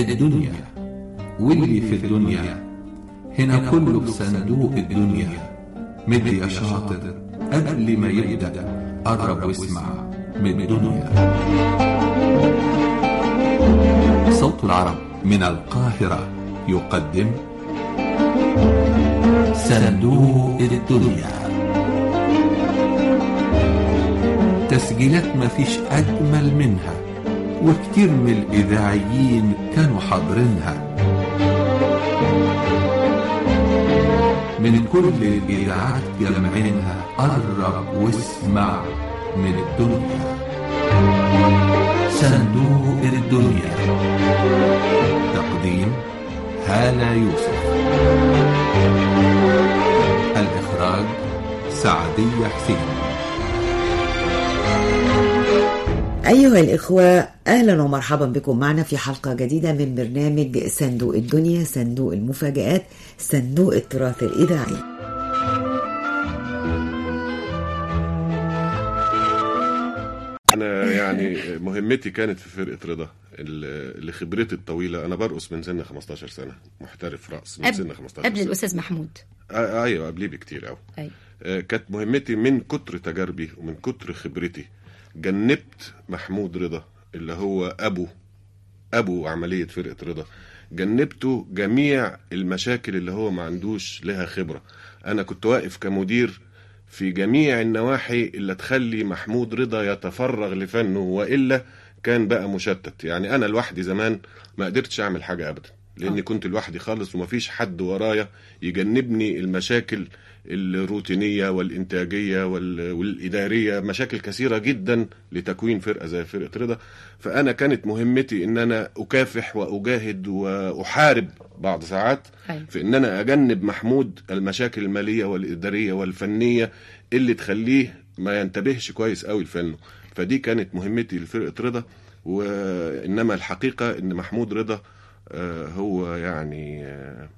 الدنيا واللي في الدنيا هنا كله بصندوق الدنيا مد يا شاطر قبل ما يبدأ قرب واسمع من الدنيا صوت العرب من القاهرة يقدم صندوق الدنيا تسجيلات مفيش أجمل منها وكتير من الإذاعيين كانوا حاضرينها من كل الإذاعات جمعينها قرب واسمع من الدنيا صندوق الدنيا تقديم هالة يوسف الإخراج سعدية حسين أيها الإخوة أهلا ومرحبا بكم معنا في حلقة جديدة من برنامج صندوق الدنيا صندوق المفاجآت صندوق التراث الإذاعي انا يعني مهمتي كانت في فرقه رضا اللي خبرتي الطويله انا برقص من سن 15 سنه محترف رقص من سن قبل, 15 قبل سنه الأستاذ محمود آه ايوه قبليه بكتير قوي أيوة. آه كانت مهمتي من كتر تجاربي ومن كتر خبرتي جنبت محمود رضا اللي هو ابو ابو عمليه فرقه رضا جنبته جميع المشاكل اللي هو ما عندوش لها خبره انا كنت واقف كمدير في جميع النواحي اللي تخلي محمود رضا يتفرغ لفنه والا كان بقى مشتت يعني انا لوحدي زمان ما قدرتش اعمل حاجه ابدا لاني آه. كنت لوحدي خالص ومفيش حد ورايا يجنبني المشاكل الروتينيه والانتاجيه وال- والاداريه مشاكل كثيره جدا لتكوين فرقه زي فرقه رضا فانا كانت مهمتي ان انا اكافح واجاهد واحارب بعض ساعات أيوة. في ان انا اجنب محمود المشاكل الماليه والاداريه والفنيه اللي تخليه ما ينتبهش كويس قوي لفنه فدي كانت مهمتي لفرقه رضا وانما الحقيقه ان محمود رضا آه، هو يعني آه،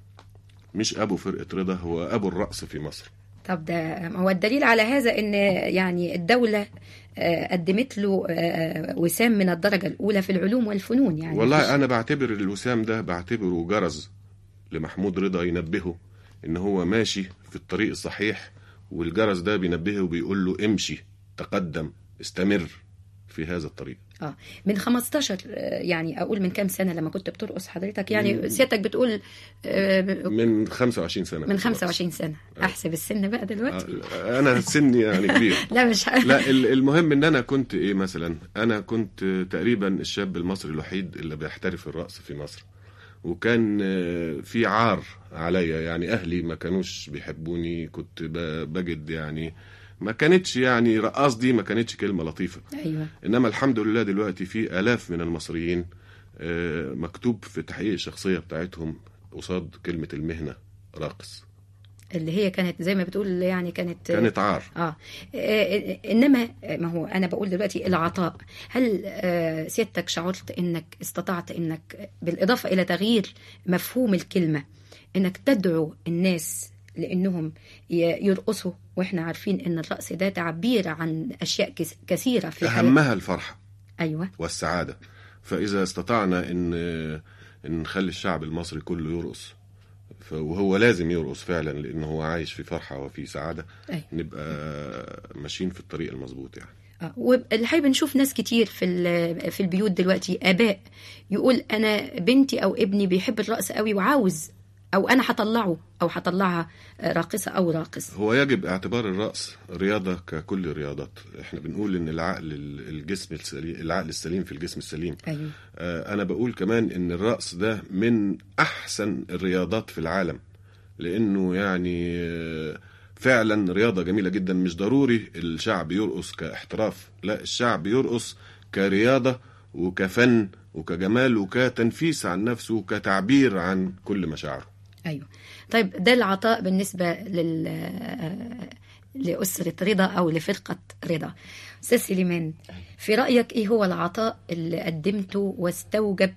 مش ابو فرقه رضا هو ابو الرقص في مصر طب ده هو الدليل على هذا ان يعني الدولة آه، قدمت له آه، وسام من الدرجة الأولى في العلوم والفنون يعني مفيش- والله انا بعتبر الوسام ده بعتبره جرز لمحمود رضا ينبهه ان هو ماشي في الطريق الصحيح والجرس ده بينبهه وبيقول له امشي تقدم استمر في هذا الطريق اه من 15 آه، يعني اقول من كام سنه لما كنت بترقص حضرتك يعني سيادتك بتقول آه، من 25 سنه من 25 سنه احسب السن بقى دلوقتي آه، انا سني يعني كبير لا مش ه- لا ال- المهم ان انا كنت ايه مثلا انا كنت تقريبا الشاب المصري الوحيد اللي بيحترف الرقص في مصر وكان آه، في عار عليا يعني اهلي ما كانوش بيحبوني كنت ب- بجد يعني ما كانتش يعني رقاص دي ما كانتش كلمه لطيفه ايوه انما الحمد لله دلوقتي في الاف من المصريين آه، مكتوب في تحقيق الشخصيه بتاعتهم قصاد كلمه المهنه راقص اللي هي كانت زي ما بتقول يعني كانت كانت عار اه آه، انما ما هو انا بقول دلوقتي العطاء هل آه، سيادتك شعرت انك استطعت انك بالاضافه الى تغيير مفهوم الكلمه انك تدعو الناس لانهم ي- يرقصوا واحنا عارفين ان الرقص ده تعبير عن اشياء كس- كثيره في الحياه اهمها الفرحه ايوه والسعادة فإذا استطعنا إن إن نخلي الشعب المصري كله يرقص ف- وهو لازم يرقص فعلا لأنه هو عايش في فرحة وفي سعادة أيوة. نبقى ماشيين في الطريق المظبوط يعني آه، والحقيقة بنشوف ناس كتير في ال- في البيوت دلوقتي اباء يقول انا بنتي او ابني بيحب الرقص قوي وعاوز او انا هطلعه او هطلعها آه، راقصه او راقص هو يجب اعتبار الرقص رياضة ككل الرياضات احنا بنقول إن العقل ال- الجسم السليم العقل السليم في الجسم السليم ايوه آه، أنا بقول كمان إن الرقص ده من أحسن الرياضات في العالم لأنه يعني آه، فعلا رياضة جميلة جدا مش ضروري الشعب يرقص كاحتراف لا الشعب يرقص كرياضة وكفن وكجمال وكتنفيس عن نفسه وكتعبير عن كل مشاعره ايوه طيب ده العطاء بالنسبه لل آه، لأسرة رضا أو لفرقة رضا أستاذ سليمان في رأيك إيه هو العطاء اللي قدمته واستوجب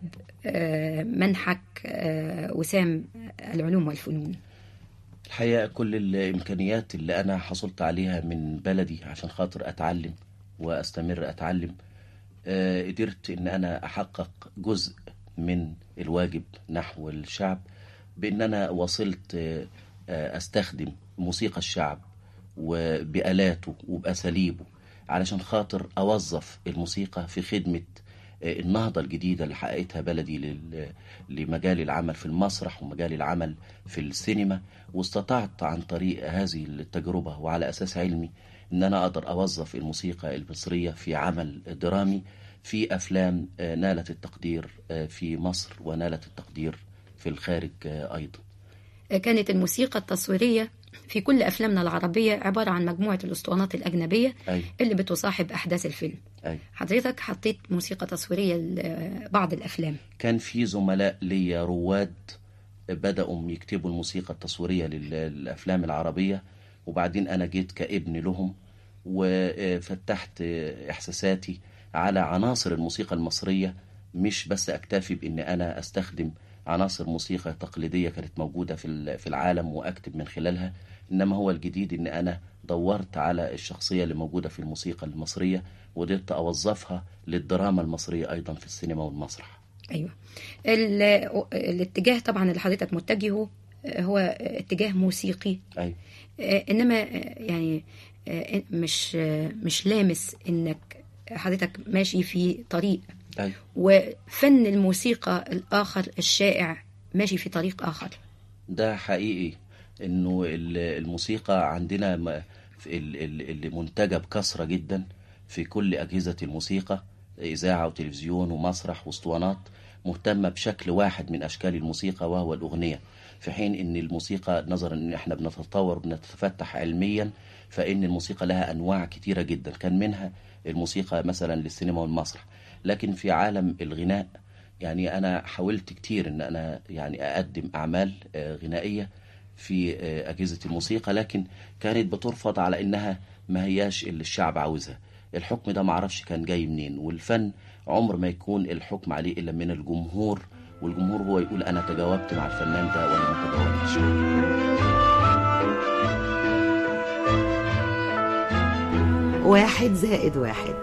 آه، منحك آه، وسام العلوم والفنون الحقيقة كل الإمكانيات اللي أنا حصلت عليها من بلدي عشان خاطر أتعلم وأستمر أتعلم آه، قدرت إن أنا أحقق جزء من الواجب نحو الشعب بأن أنا وصلت آه، آه، أستخدم موسيقى الشعب وبآلاته وبأساليبه علشان خاطر أوظف الموسيقى في خدمة آه، النهضة الجديدة اللي حققتها بلدي لل- لمجال العمل في المسرح ومجال العمل في السينما واستطعت عن طريق هذه التجربة وعلى أساس علمي أن أنا أقدر أوظف الموسيقى المصرية في عمل درامي في أفلام آه، نالت التقدير آه، في مصر ونالت التقدير في الخارج آه، أيضا كانت الموسيقى التصويرية في كل أفلامنا العربية عبارة عن مجموعة الأسطوانات الأجنبية أي اللي بتصاحب أحداث الفيلم أي حضرتك حطيت موسيقى تصويرية لبعض الأفلام كان في زملاء ليا رواد بدأوا يكتبوا الموسيقى التصويرية لل- للأفلام العربية وبعدين أنا جيت كابن لهم وفتحت إحساساتي على عناصر الموسيقى المصرية مش بس أكتفي بإن أنا أستخدم عناصر موسيقى تقليدية كانت موجودة في ال- في العالم وأكتب من خلالها إنما هو الجديد إن أنا دورت على الشخصية اللي موجودة في الموسيقى المصرية وقدرت أوظفها للدراما المصرية أيضا في السينما والمسرح أيوة ال- الاتجاه طبعا اللي حضرتك متجهه هو اتجاه موسيقي أي آه، انما آه، يعني آه، مش آه، مش لامس انك حضرتك ماشي في طريق أي وفن الموسيقى الاخر الشائع ماشي في طريق اخر ده حقيقي انه ال- الموسيقى عندنا م- في ال- ال- اللي منتجة بكثرة جدا في كل أجهزة الموسيقى إذاعة وتلفزيون ومسرح واسطوانات مهتمة بشكل واحد من أشكال الموسيقى وهو الأغنية في حين ان الموسيقى نظرا ان احنا بنتطور وبنتفتح علميا فان الموسيقى لها انواع كتيرة جدا كان منها الموسيقى مثلا للسينما والمسرح لكن في عالم الغناء يعني انا حاولت كتير ان انا يعني اقدم اعمال آه، غنائية في آه، اجهزة الموسيقى لكن كانت بترفض على انها ما هياش اللي الشعب عاوزها الحكم ده معرفش كان جاي منين والفن عمر ما يكون الحكم عليه الا من الجمهور والجمهور هو يقول انا تجاوبت مع الفنان ده ولا ما تجاوبتش واحد زائد واحد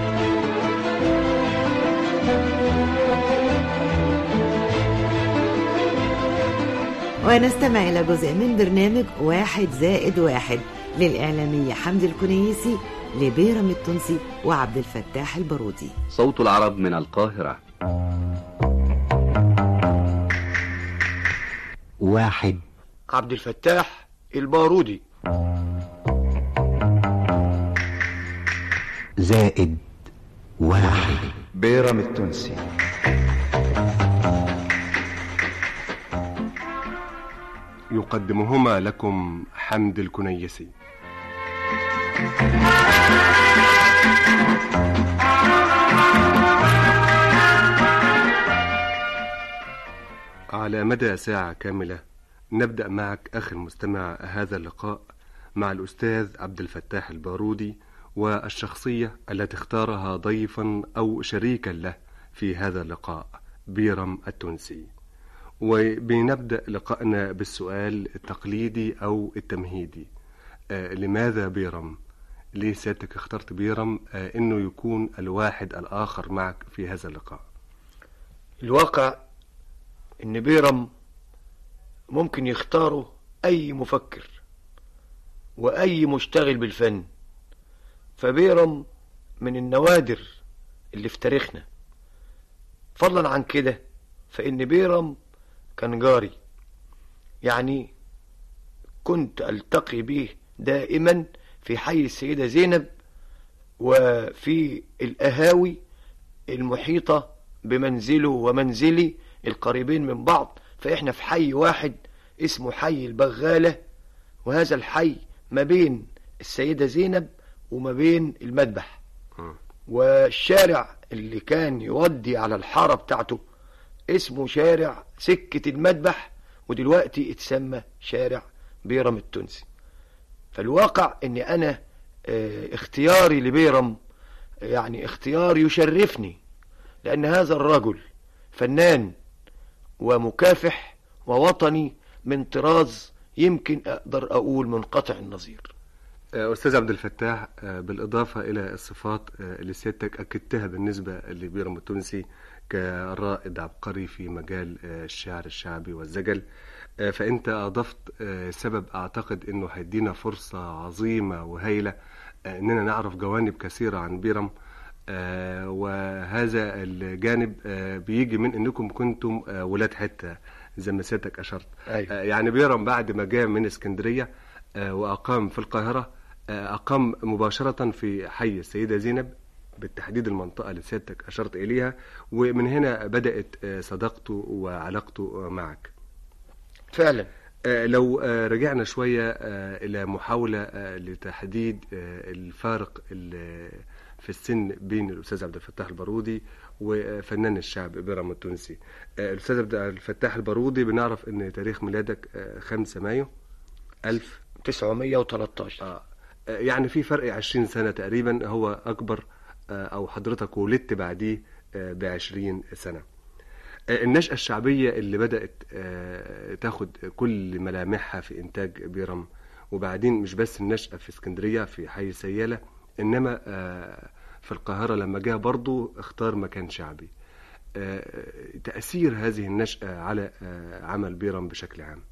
ونستمع إلى جزء من برنامج واحد زائد واحد للإعلامية حمدي الكنيسي لبيرم التونسي وعبد الفتاح البارودي صوت العرب من القاهرة واحد عبد الفتاح البارودي زائد واحد بيرم التونسي يقدمهما لكم حمد الكنيسي على مدى ساعة كاملة نبدأ معك أخي المستمع هذا اللقاء مع الأستاذ عبد الفتاح البارودي والشخصية التي اختارها ضيفا أو شريكا له في هذا اللقاء بيرم التونسي وبنبدأ لقائنا بالسؤال التقليدي أو التمهيدي آه لماذا بيرم؟ ليه سيادتك اخترت بيرم آه إنه يكون الواحد الآخر معك في هذا اللقاء؟ الواقع ان بيرم ممكن يختاره اي مفكر واي مشتغل بالفن فبيرم من النوادر اللي في تاريخنا فضلا عن كده فان بيرم كان جاري يعني كنت التقي به دائما في حي السيدة زينب وفي الأهاوي المحيطة بمنزله ومنزلي القريبين من بعض فإحنا في حي واحد اسمه حي البغالة وهذا الحي ما بين السيدة زينب وما بين المذبح والشارع اللي كان يودي على الحارة بتاعته اسمه شارع سكة المذبح ودلوقتي اتسمى شارع بيرم التونسي فالواقع ان انا اه اختياري لبيرم يعني اختيار يشرفني لان هذا الرجل فنان ومكافح ووطني من طراز يمكن اقدر اقول منقطع النظير آه، أستاذ عبد الفتاح آه، بالإضافة إلى الصفات آه، اللي سيادتك أكدتها بالنسبة لبيرم التونسي كرائد عبقري في مجال آه، الشعر الشعبي والزجل آه، فأنت أضفت آه، سبب أعتقد أنه هيدينا فرصة عظيمة وهايلة آه، أننا نعرف جوانب كثيرة عن بيرم آه، وهذا الجانب آه، بيجي من أنكم كنتم آه، ولاد حتة زي ما سيادتك أشرت أيوة. آه، يعني بيرم بعد ما جاء من اسكندرية آه، وأقام في القاهرة آه، أقام مباشرة في حي السيدة زينب بالتحديد المنطقة اللي سيادتك أشرت إليها ومن هنا بدأت آه، صداقته وعلاقته معك فعلا آه، لو آه، رجعنا شوية آه، إلى محاولة آه، لتحديد آه، الفارق ال- في السن بين الأستاذ عبد الفتاح البارودي وفنان الشعب بيرم التونسي آه، الأستاذ عبد الفتاح البارودي بنعرف أن تاريخ ميلادك آه، 5 مايو 1000 913 آه. آه، يعني في فرق 20 سنة تقريبا هو أكبر آه، أو حضرتك ولدت بعديه ب 20 سنة آه، النشأة الشعبية اللي بدأت آه، تاخد كل ملامحها في إنتاج بيرم وبعدين مش بس النشأة في اسكندرية في حي سيالة إنما آه، في القاهرة لما جاء برضو اختار مكان شعبي آه، تأثير هذه النشأة على آه، عمل بيرم بشكل عام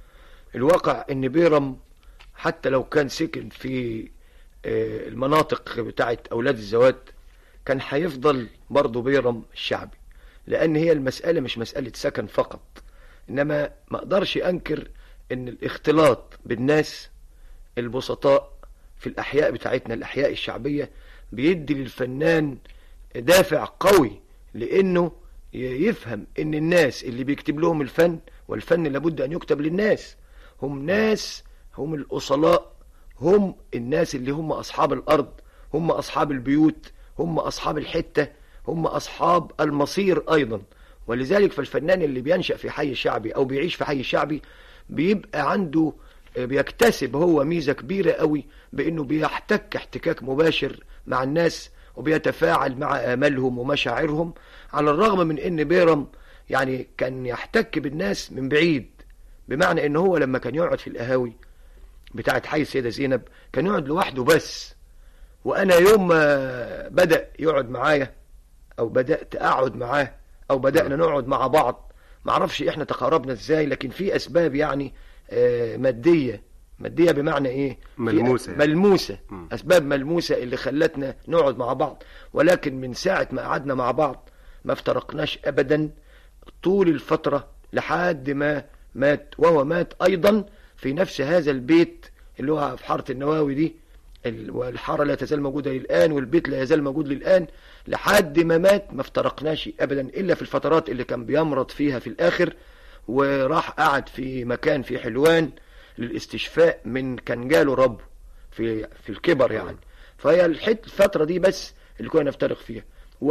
الواقع ان بيرم حتى لو كان سكن في آه، المناطق بتاعت اولاد الزوات كان هيفضل برضه بيرم الشعبي لان هي المسألة مش مسألة سكن فقط انما ما اقدرش انكر ان الاختلاط بالناس البسطاء في الاحياء بتاعتنا الاحياء الشعبية بيدي للفنان دافع قوي لانه ي- يفهم ان الناس اللي بيكتب لهم الفن والفن لابد ان يكتب للناس هم ناس هم الاصلاء هم الناس اللي هم اصحاب الارض هم اصحاب البيوت هم اصحاب الحتة هم اصحاب المصير ايضا ولذلك فالفنان اللي بينشأ في حي شعبي او بيعيش في حي شعبي بيبقى عنده بيكتسب هو ميزة كبيرة قوي بانه بيحتك احتكاك مباشر مع الناس وبيتفاعل مع آمالهم ومشاعرهم على الرغم من ان بيرم يعني كان يحتك بالناس من بعيد بمعنى ان هو لما كان يقعد في القهاوي بتاعت حي السيدة زينب كان يقعد لوحده بس وانا يوم ما بدأ يقعد معايا او بدأت اقعد معاه او بدأنا نقعد مع بعض معرفش احنا تقاربنا ازاي لكن في اسباب يعني آه، مادية مادية بمعنى ايه في ملموسة يعني. ملموسة مم. اسباب ملموسة اللي خلتنا نقعد مع بعض ولكن من ساعة ما قعدنا مع بعض ما افترقناش ابدا طول الفترة لحد ما مات وهو مات ايضا في نفس هذا البيت اللي هو في حارة النواوي دي ال- والحارة لا تزال موجودة للآن والبيت لا يزال موجود للآن لحد ما مات ما افترقناش أبدا إلا في الفترات اللي كان بيمرض فيها في الآخر وراح قعد في مكان في حلوان للاستشفاء من كان جاله رب في في الكبر يعني فهي الحت الفترة دي بس اللي كنا نفترق فيها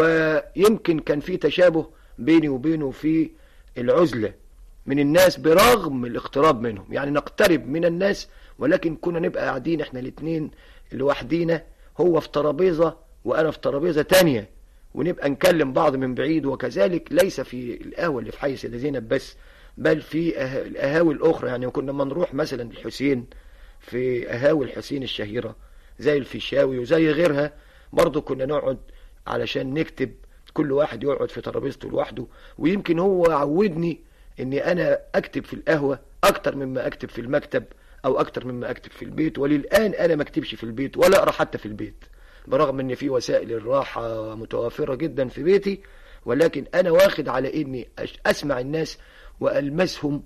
ويمكن كان في تشابه بيني وبينه في العزلة من الناس برغم الاقتراب منهم يعني نقترب من الناس ولكن كنا نبقى قاعدين احنا الاثنين لوحدينا هو في ترابيزة وانا في ترابيزة تانية ونبقى نكلم بعض من بعيد وكذلك ليس في القهوة اللي في حي سيدة زينب بس بل في أه- القهاوي الاخرى يعني كنا لما نروح مثلا الحسين في قهاوي الحسين الشهيرة زي الفيشاوي وزي غيرها برضو كنا نقعد علشان نكتب كل واحد يقعد في ترابيزته لوحده ويمكن هو عودني اني انا اكتب في القهوة اكتر مما اكتب في المكتب او اكتر مما اكتب في البيت وللان انا ما اكتبش في البيت ولا اقرا حتى في البيت برغم ان في وسائل الراحة متوافرة جدا في بيتي ولكن انا واخد على اني أش- اسمع الناس والمسهم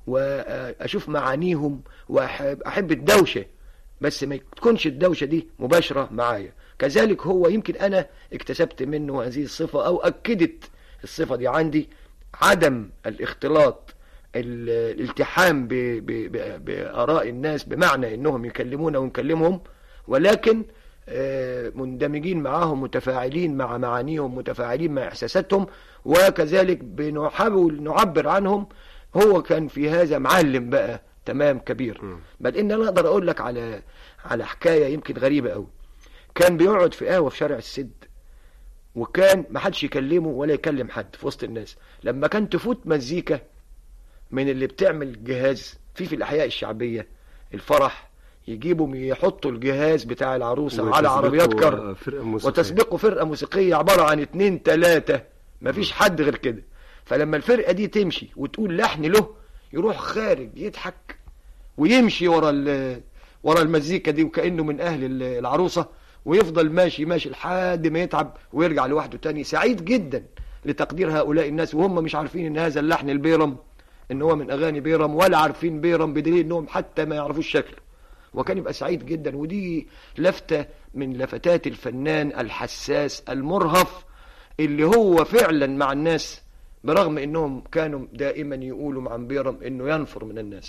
واشوف معانيهم واحب أحب الدوشة بس ما تكونش الدوشة دي مباشرة معايا كذلك هو يمكن انا اكتسبت منه هذه الصفة او اكدت الصفة دي عندي عدم الاختلاط ال- الالتحام ب- ب- ب- بآراء الناس بمعنى انهم يكلمونا ونكلمهم ولكن آه، مندمجين معاهم متفاعلين مع معانيهم متفاعلين مع احساساتهم وكذلك بنحاول نعبر عنهم هو كان في هذا معلم بقى تمام كبير بل ان انا اقدر اقول لك على على حكاية يمكن غريبة قوي كان بيقعد في قهوة في شارع السد وكان ما حدش يكلمه ولا يكلم حد في وسط الناس لما كان تفوت مزيكا من اللي بتعمل جهاز في في الأحياء الشعبية الفرح يجيبوا يحطوا الجهاز بتاع العروسة على وتسبقوا عربيات كر فرقة موسيقية. وتسبقوا فرقة موسيقية عبارة عن اتنين تلاتة مفيش حد غير كده فلما الفرقة دي تمشي وتقول لحن له يروح خارج يضحك ويمشي ورا ال- ورا المزيكا دي وكأنه من أهل ال- العروسة ويفضل ماشي ماشي لحد ما يتعب ويرجع لوحده تاني سعيد جدا لتقدير هؤلاء الناس وهم مش عارفين ان هذا اللحن البيرم ان هو من اغاني بيرم ولا عارفين بيرم بدليل انهم حتى ما يعرفوش شكله وكان يبقى سعيد جدا ودي لفتة من لفتات الفنان الحساس المرهف اللي هو فعلا مع الناس برغم انهم كانوا دائما يقولوا عن بيرم انه ينفر من الناس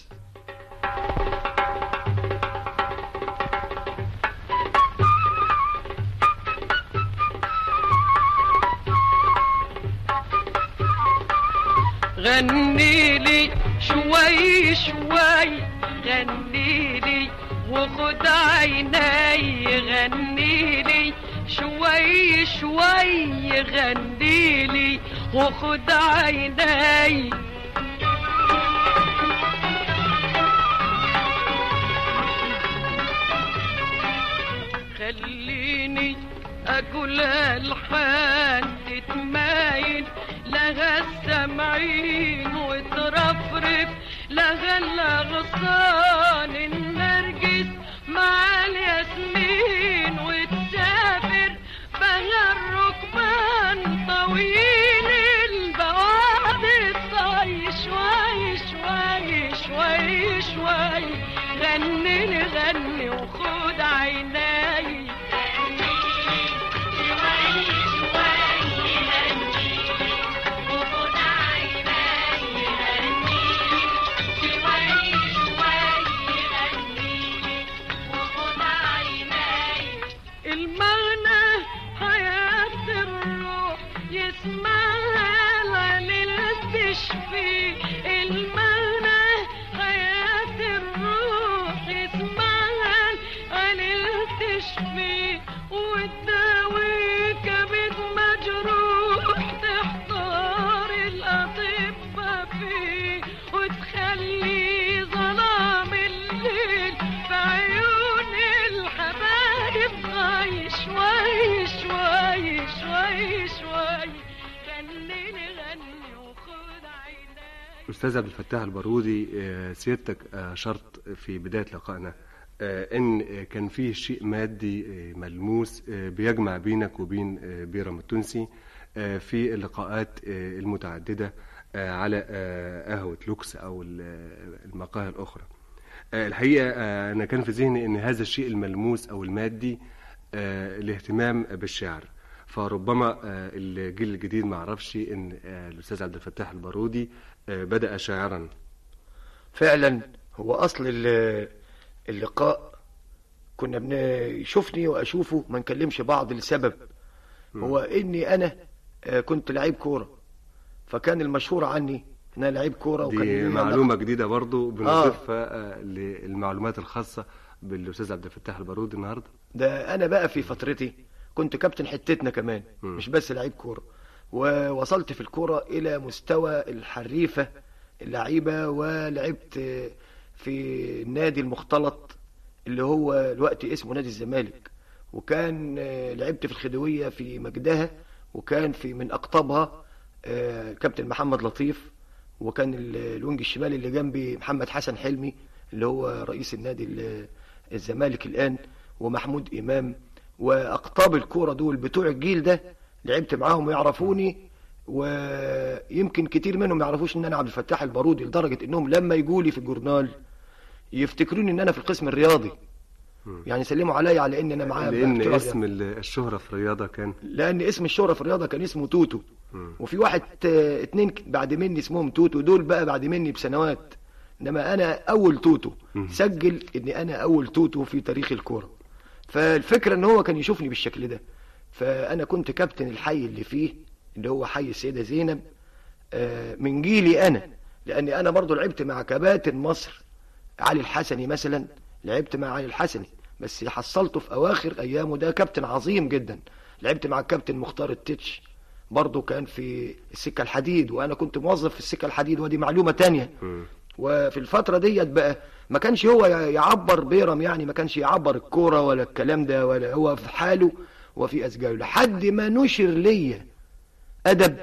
غني لي شوي شوي غني لي وخد عيني غني لي شوي شوي غني لي وخد عيني خليني اقول الحان تتمايل لها السمعين وترفرف لها الاغصان النرجس مع الياسمين وتسافر بها الركبان طويل البواد الطي شوي شوي شوي شوي غني لي غني وخد عيني المغنى حياة الروح يسمعها العليل تشفي المغنى حياة الروح يسمعها العليل تشفي وتداوي كبد مجروح تحضر الأطباء فيه وتخلي ظلام الليل في عيون الحبايب ضاي شوي شوي شوي شوي غني لي غني وخد عيني أستاذ عبد الفتاح البارودي آه، سيادتك أشرت في بداية لقائنا آه، إن آه، كان فيه شيء مادي آه، ملموس آه، بيجمع بينك وبين آه، بيرم التونسي آه، في اللقاءات آه، المتعددة آه، على آه، قهوة لوكس أو ال- المقاهي الأخرى آه، الحقيقة آه، أنا كان في ذهني أن هذا الشيء الملموس أو المادي آه، الاهتمام بالشعر فربما آه، الجيل الجديد ما عرفش ان آه، الاستاذ عبد الفتاح البارودي آه، بدأ شاعرا فعلا هو اصل ال- اللقاء كنا بنشوفني واشوفه ما نكلمش بعض لسبب هو اني انا آه، كنت لعيب كوره فكان المشهور عني ان انا لعيب كوره وكان دي لي معلومة جديدة برضو بنضيفها آه، للمعلومات الخاصة بالاستاذ عبد الفتاح البارودي النهارده ده انا بقى في فترتي كنت كابتن حتتنا كمان مم. مش بس لعيب كوره ووصلت في الكوره الى مستوى الحريفه اللعيبه ولعبت في النادي المختلط اللي هو الوقت اسمه نادي الزمالك وكان آه، لعبت في الخديويه في مجدها وكان في من اقطابها آه، كابتن محمد لطيف وكان ال- الوينج الشمالي اللي جنبي محمد حسن حلمي اللي هو رئيس النادي ال- الزمالك الآن ومحمود إمام وأقطاب الكورة دول بتوع الجيل ده لعبت معاهم ويعرفوني ويمكن كتير منهم يعرفوش ان انا عبد الفتاح البارودي لدرجة انهم لما يجولي في الجورنال يفتكروني ان انا في القسم الرياضي يعني يسلموا عليا على ان انا معاه لان بتوع اسم ال- الشهرة في الرياضة كان لان اسم الشهرة في الرياضة كان اسمه توتو مم. وفي واحد آه، اتنين ك- بعد مني اسمهم توتو دول بقى بعد مني بسنوات انما انا اول توتو مم. سجل ان انا اول توتو في تاريخ الكوره فالفكره ان هو كان يشوفني بالشكل ده فانا كنت كابتن الحي اللي فيه اللي هو حي السيده زينب آه، من جيلي انا لاني انا برضو لعبت مع كباتن مصر علي الحسني مثلا لعبت مع علي الحسني بس حصلته في اواخر ايامه ده كابتن عظيم جدا لعبت مع الكابتن مختار التتش برضه كان في السكه الحديد وانا كنت موظف في السكه الحديد ودي معلومه تانية مم. وفي الفتره ديت بقى ما كانش هو يعبر بيرم يعني ما كانش يعبر الكوره ولا الكلام ده ولا هو في حاله وفي اسجاله لحد ما نشر ليا ادب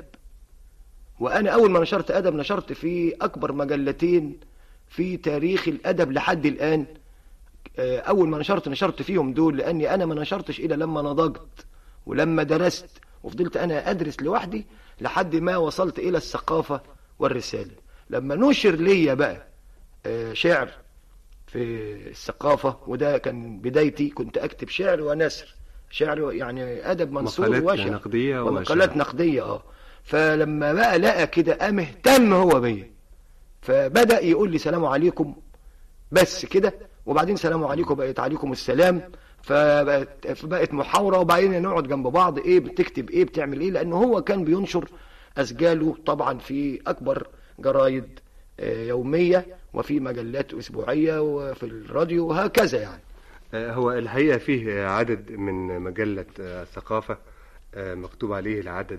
وانا اول ما نشرت ادب نشرت في اكبر مجلتين في تاريخ الادب لحد الان آه، اول ما نشرت نشرت فيهم دول لاني انا ما نشرتش الا لما نضجت ولما درست وفضلت انا ادرس لوحدي لحد ما وصلت الى الثقافة والرسالة لما نشر ليا بقى آه، شعر في الثقافة وده كان بدايتي كنت اكتب شعر ونثر شعر يعني ادب منصور مقالات وشع نقدية ومقالات وشعر. نقدية اه فلما بقى لقى كده قام اهتم هو بيا فبدأ يقول لي سلام عليكم بس كده وبعدين سلام عليكم بقت عليكم السلام فبقت فبقت محاورة وبعدين نقعد جنب بعض ايه بتكتب ايه بتعمل ايه لانه هو كان بينشر اسجاله طبعا في اكبر جرايد آه، يومية وفي مجلات اسبوعية وفي الراديو وهكذا يعني آه، هو الحقيقة فيه عدد من مجلة آه، ثقافة آه، مكتوب عليه العدد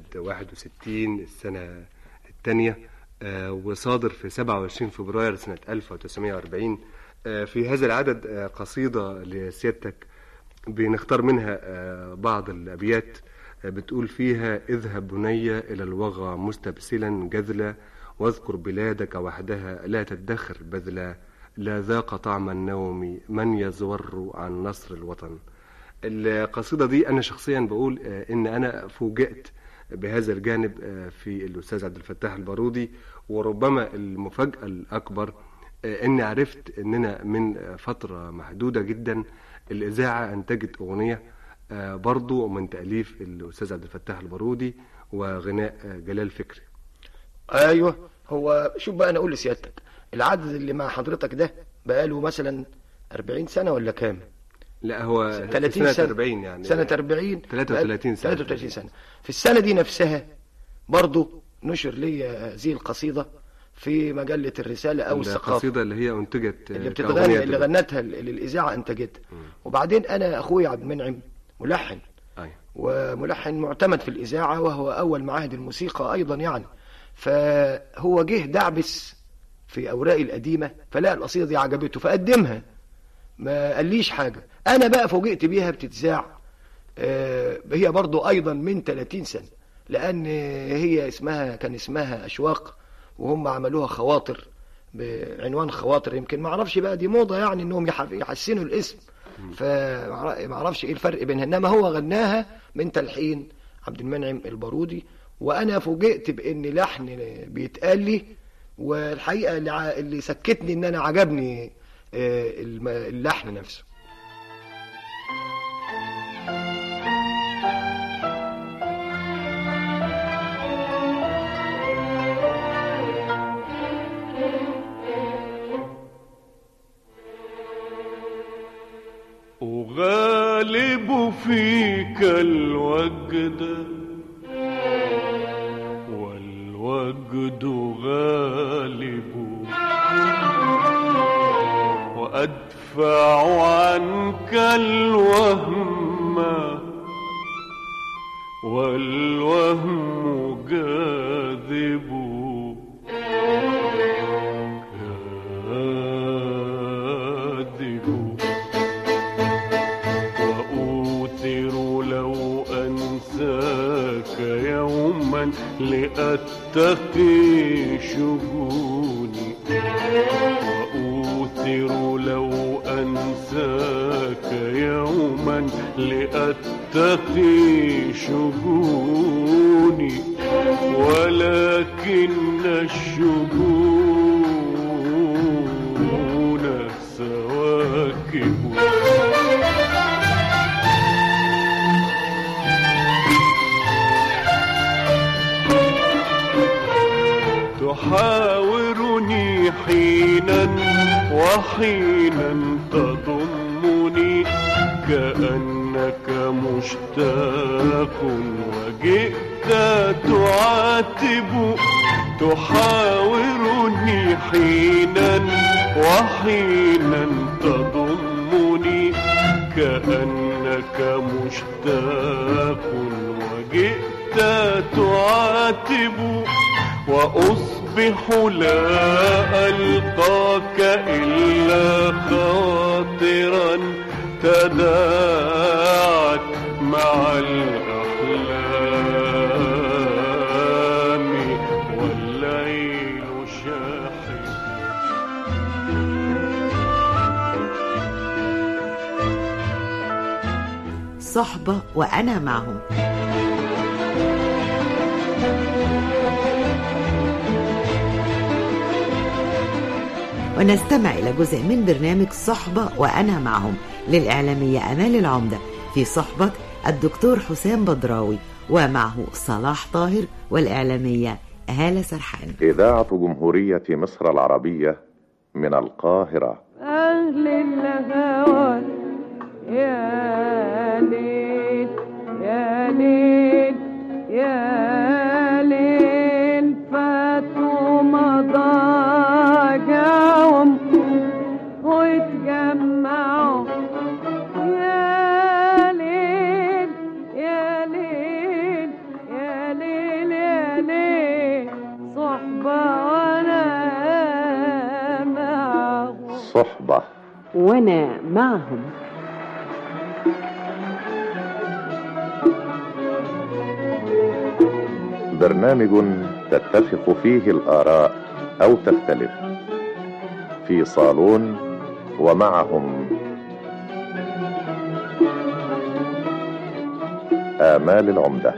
61 السنة الثانية آه، وصادر في 27 فبراير سنة 1940 آه، في هذا العدد آه، قصيدة لسيادتك بنختار منها آه، بعض الأبيات آه، بتقول فيها اذهب بني إلى الوغى مستبسلا جذلا واذكر بلادك وحدها لا تدخر بذلا لا ذاق طعم النوم من يزور عن نصر الوطن القصيدة دي أنا شخصيا بقول آه، إن أنا فوجئت بهذا الجانب آه، في الأستاذ عبد الفتاح البارودي وربما المفاجأة الأكبر آه، إني عرفت إننا من آه، فترة محدودة جدا الإذاعة أنتجت أغنية آه، برضو من تأليف الأستاذ عبد الفتاح البارودي وغناء آه، جلال فكري ايوه هو شوف بقى انا اقول لسيادتك العدد اللي مع حضرتك ده بقاله مثلا 40 سنة ولا كام لا هو 30 سنة سنة 40 يعني سنة 40 33 سنة 33 سنة في السنة دي نفسها برضو نشر لي هذه القصيدة في مجلة الرسالة أو الثقافة القصيدة اللي هي أنتجت آه، اللي كأغنية بتتغني اللي دلوقتي. غنتها ال- للإذاعة أنتجتها وبعدين أنا أخوي عبد المنعم ملحن أيوة. وملحن معتمد في الإذاعة وهو أول معاهد الموسيقى أيضا يعني فهو جه دعبس في أوراقي القديمة فلقى القصيدة دي عجبته فقدمها ما قاليش حاجة أنا بقى فوجئت بيها بتتذاع آه، هي برضو أيضا من 30 سنة لأن هي اسمها كان اسمها أشواق وهم عملوها خواطر بعنوان خواطر يمكن ما اعرفش بقى دي موضة يعني انهم يح- يحسنوا الاسم فما اعرفش ايه الفرق بينها انما هو غناها من تلحين عبد المنعم البارودي وانا فوجئت بان لحن بيتقال لي والحقيقة اللي ع- اللي سكتني ان انا عجبني آه، الم- اللحن نفسه أغالب فيك الوجد والوجد غالب وأدفع عنك الوهم والوهم جاذب كاذب وأوثر لو أنساك يوما لأتقي شجوني وأوثر لو أنساك يوما لأتقي شجوني ولكن الشجون سواكب تحاورني حينا وحينا تضمني كأنك مشتاق وجئت تعاتب تحاورني حينا وحينا تضمني كأنك مشتاق وجئت تعاتب وأصبح يسبح لا ألقاك إلا خاطرا تداعت مع الأحلام والليل شاحن صحبة وأنا معهم ونستمع إلى جزء من برنامج صحبة وأنا معهم للإعلامية أمال العمدة في صحبة الدكتور حسام بدراوي ومعه صلاح طاهر والإعلامية هالة سرحان إذاعة جمهورية مصر العربية من القاهرة أهل الهوى يا ليل يا ليل يا ليل فاتوا مضاجعهم واتجمعوا يا ليل يا ليل يا ليل يا ليل صحبة وأنا معهم صحبة وأنا معهم برنامج تتفق فيه الآراء أو تختلف في صالون ومعهم آمال العمده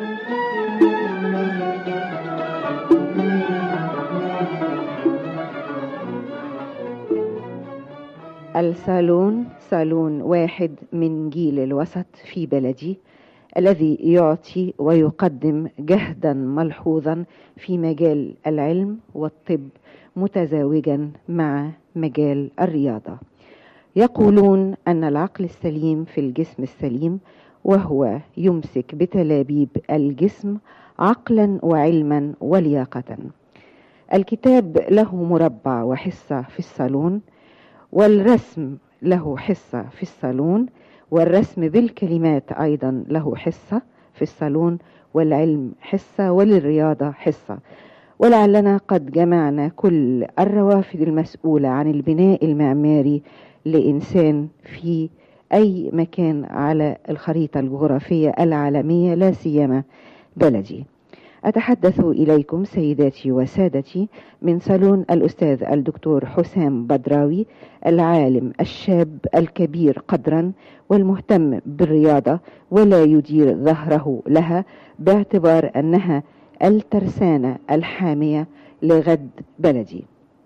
الصالون صالون واحد من جيل الوسط في بلدي الذي يعطي ويقدم جهدا ملحوظا في مجال العلم والطب متزاوجا مع مجال الرياضه يقولون ان العقل السليم في الجسم السليم وهو يمسك بتلابيب الجسم عقلا وعلما ولياقه الكتاب له مربع وحصه في الصالون والرسم له حصة في الصالون والرسم بالكلمات أيضا له حصة في الصالون والعلم حصة وللرياضة حصة ولعلنا قد جمعنا كل الروافد المسؤولة عن البناء المعماري لإنسان في أي مكان على الخريطة الجغرافية العالمية لا سيما بلدي أتحدث إليكم سيداتي وسادتي من صالون الأستاذ الدكتور حسام بدراوي العالم الشاب الكبير قدرا والمهتم بالرياضة ولا يدير ظهره لها باعتبار أنها الترسانة الحامية لغد بلدي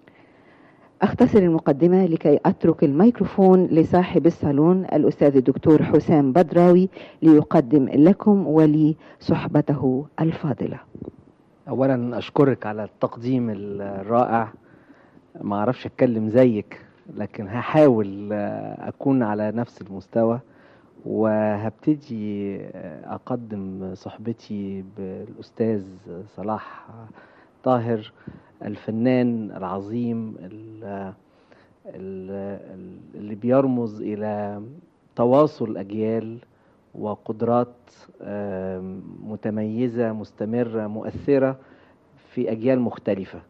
أختصر المقدمة لكي أترك الميكروفون لصاحب الصالون الأستاذ الدكتور حسام بدراوي ليقدم لكم ولي صحبته الفاضلة اولا اشكرك على التقديم الرائع ما اعرفش اتكلم زيك لكن هحاول آه، اكون على نفس المستوى وهبتدي آه، اقدم صحبتي بالاستاذ صلاح طاهر الفنان العظيم ال- ال- اللي بيرمز الى تواصل اجيال وقدرات آم، متميزة مستمرة مؤثرة في أجيال مختلفة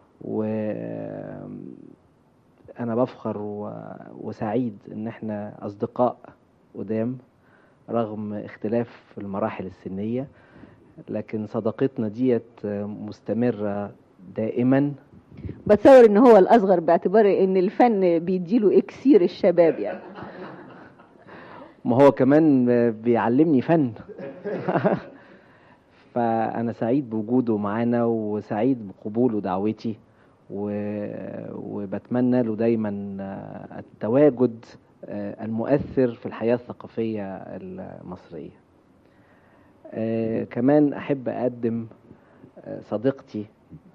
وأنا بفخر و- وسعيد إن إحنا أصدقاء قدام رغم اختلاف المراحل السنية لكن صداقتنا ديت مستمرة دائما بتصور ان هو الاصغر باعتبار ان الفن بيديله اكسير الشباب يعني ما هو كمان بيعلمني فن فأنا سعيد بوجوده معانا وسعيد بقبوله دعوتي و... وبتمنى له دايما التواجد المؤثر في الحياة الثقافية المصرية آه، كمان أحب أقدم آه، صديقتي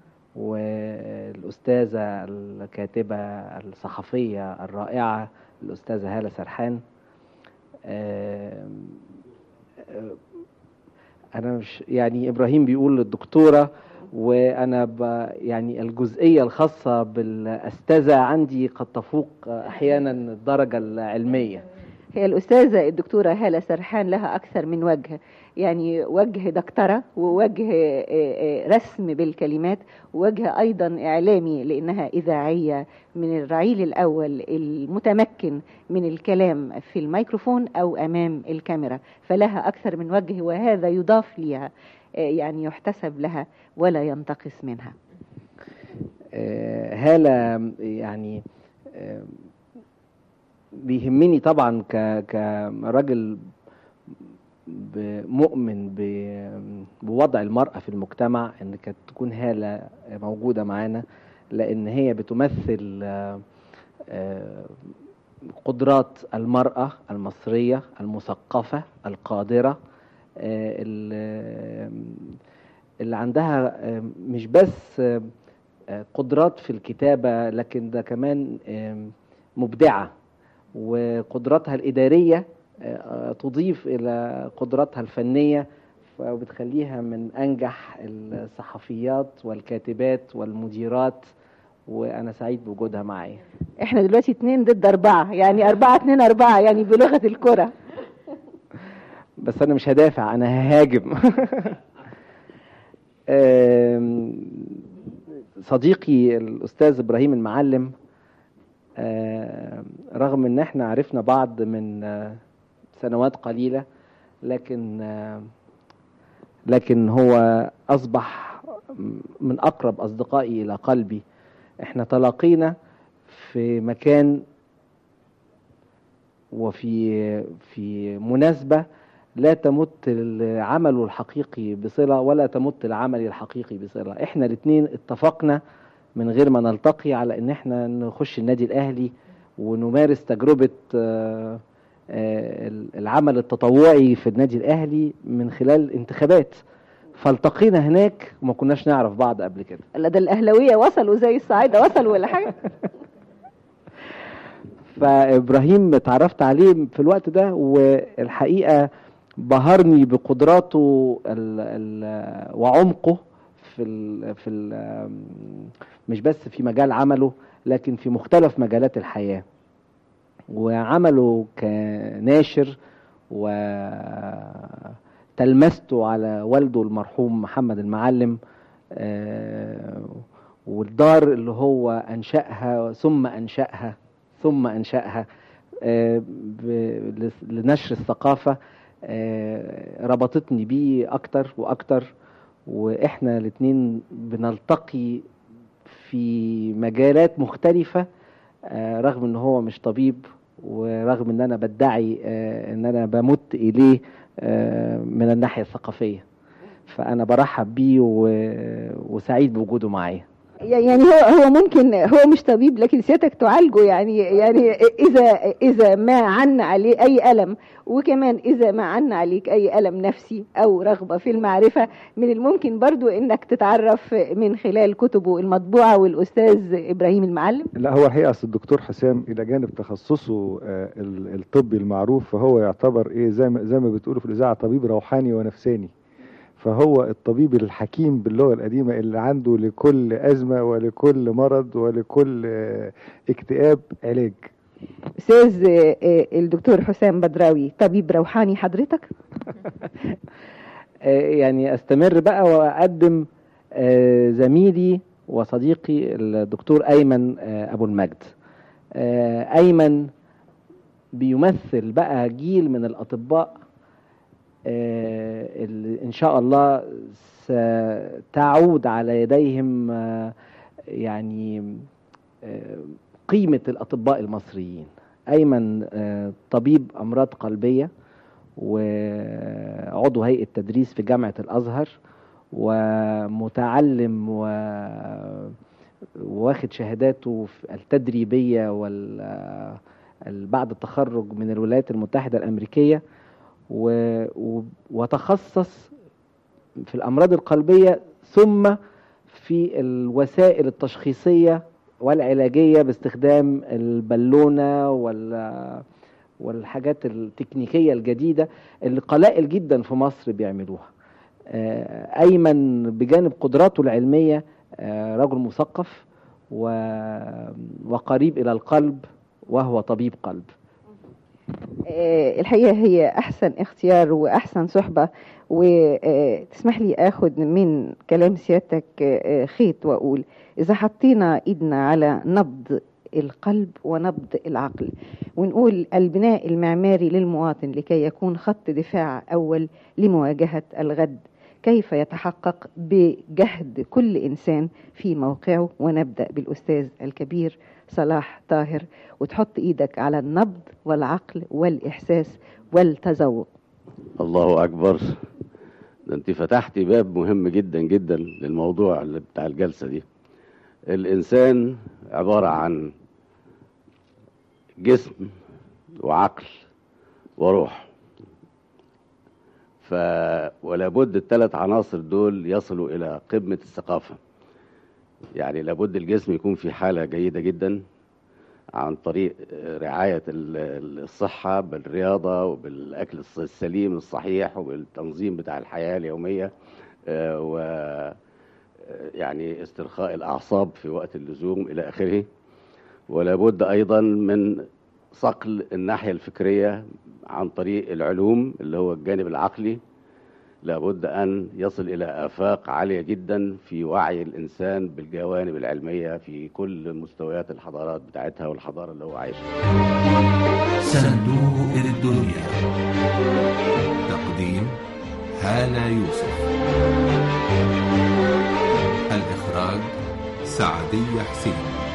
والأستاذة الكاتبة الصحفية الرائعة الأستاذة هالة سرحان آم، آه، انا مش يعني ابراهيم بيقول الدكتوره وانا ب يعني الجزئيه الخاصه بالاستاذه عندي قد تفوق احيانا الدرجه العلميه هي الأستاذة الدكتورة هالة سرحان لها أكثر من وجه يعني وجه دكتورة ووجه آه، آه، رسم بالكلمات ووجه أيضا إعلامي لأنها إذاعية من الرعيل الأول المتمكن من الكلام في الميكروفون أو أمام الكاميرا فلها أكثر من وجه وهذا يضاف لها آه، يعني يحتسب لها ولا ينتقص منها آه، هالة يعني آه، بيهمني طبعا ك كراجل ب- مؤمن ب- بوضع المرأة في المجتمع ان كانت تكون هالة موجودة معانا لان هي بتمثل آه، آه، قدرات المرأة المصرية المثقفة القادرة آه، ال- اللي عندها آه، مش بس آه، آه، قدرات في الكتابة لكن ده كمان آم، مبدعة وقدراتها الإدارية آه، تضيف إلى قدراتها الفنية فبتخليها من أنجح الصحفيات والكاتبات والمديرات وأنا سعيد بوجودها معايا احنا دلوقتي اتنين ضد أربعة يعني أربعة اتنين أربعة يعني بلغة الكرة بس أنا مش هدافع أنا ههاجم آم، صديقي الأستاذ إبراهيم المعلم آم، رغم إن إحنا عرفنا بعض من آه، سنوات قليلة لكن آه، لكن هو أصبح من أقرب أصدقائي إلى قلبي إحنا تلاقينا في مكان وفي في مناسبة لا تمت عمله الحقيقي بصلة ولا تمت العمل الحقيقي بصلة احنا الاثنين اتفقنا من غير ما نلتقي على ان احنا نخش النادي الاهلي ونمارس تجربة آه، آه، العمل التطوعي في النادي الاهلي من خلال انتخابات فالتقينا هناك وما كناش نعرف بعض قبل كده لا ده الأهلوية وصلوا زي الصعايدة وصلوا ولا حاجة فابراهيم اتعرفت عليه في الوقت ده والحقيقه بهرني بقدراته ال ال وعمقه في ال في ال مش بس في مجال عمله لكن في مختلف مجالات الحياه وعمله كناشر وتلمسته على والده المرحوم محمد المعلم آه، والدار اللي هو انشاها ثم انشاها ثم انشاها آه، ب- لس- لنشر الثقافه آه، ربطتني بيه اكتر واكتر واحنا الاتنين بنلتقي في مجالات مختلفه آه، رغم ان هو مش طبيب ورغم ان انا بدعي آه، ان انا بمت اليه آه، من الناحيه الثقافيه فانا برحب بيه و- وسعيد بوجوده معايا يعني هو هو ممكن هو مش طبيب لكن سيادتك تعالجه يعني يعني اذا اذا ما عن عليه اي الم وكمان اذا ما عن عليك اي الم نفسي او رغبه في المعرفه من الممكن برضو انك تتعرف من خلال كتبه المطبوعه والاستاذ ابراهيم المعلم لا هو الحقيقه اصل الدكتور حسام الى جانب تخصصه آه، ال- الطبي المعروف فهو يعتبر ايه زي ما زي ما بتقولوا في الاذاعه طبيب روحاني ونفساني فهو الطبيب الحكيم باللغه القديمه اللي عنده لكل ازمه ولكل مرض ولكل آه، اكتئاب علاج استاذ آه، آه، الدكتور حسام بدراوي طبيب روحاني حضرتك آه، يعني استمر بقى واقدم آه، زميلي وصديقي الدكتور ايمن آه، ابو المجد آه، ايمن بيمثل بقى جيل من الاطباء آه، اللي ان شاء الله ستعود على يديهم آه، يعني آه، قيمة الأطباء المصريين أيمن آه، طبيب أمراض قلبية وعضو هيئة تدريس في جامعة الأزهر ومتعلم و واخد شهاداته في التدريبية وال ال- بعد التخرج من الولايات المتحدة الأمريكية و... و... وتخصص في الأمراض القلبية ثم في الوسائل التشخيصية والعلاجية باستخدام البالونة وال... والحاجات التكنيكية الجديدة اللي قلائل جدا في مصر بيعملوها آه، أيمن بجانب قدراته العلمية آه، رجل مثقف و... وقريب إلى القلب وهو طبيب قلب آه، الحقيقة هي أحسن اختيار وأحسن صحبة وتسمح لي أخد من كلام سيادتك آه، خيط وأقول إذا حطينا إيدنا على نبض القلب ونبض العقل ونقول البناء المعماري للمواطن لكي يكون خط دفاع أول لمواجهة الغد كيف يتحقق بجهد كل إنسان في موقعه ونبدأ بالأستاذ الكبير صلاح طاهر وتحط إيدك على النبض والعقل والإحساس والتذوق الله أكبر ده أنت فتحتي باب مهم جدا جدا للموضوع اللي بتاع الجلسة دي الإنسان عبارة عن جسم وعقل وروح ف ولا بد الثلاث عناصر دول يصلوا إلى قمة الثقافة يعني لابد الجسم يكون في حالة جيدة جدا عن طريق رعاية ال- الصحة بالرياضة وبالأكل الص- السليم الصحيح وبالتنظيم بتاع الحياة اليومية آه، و آه، يعني استرخاء الأعصاب في وقت اللزوم إلى آخره ولا بد أيضا من صقل الناحية الفكرية عن طريق العلوم اللي هو الجانب العقلي لابد أن يصل إلى آفاق عالية جدا في وعي الإنسان بالجوانب العلمية في كل مستويات الحضارات بتاعتها والحضارة اللي هو عايشها صندوق الدنيا تقديم هالة يوسف الإخراج سعدية حسين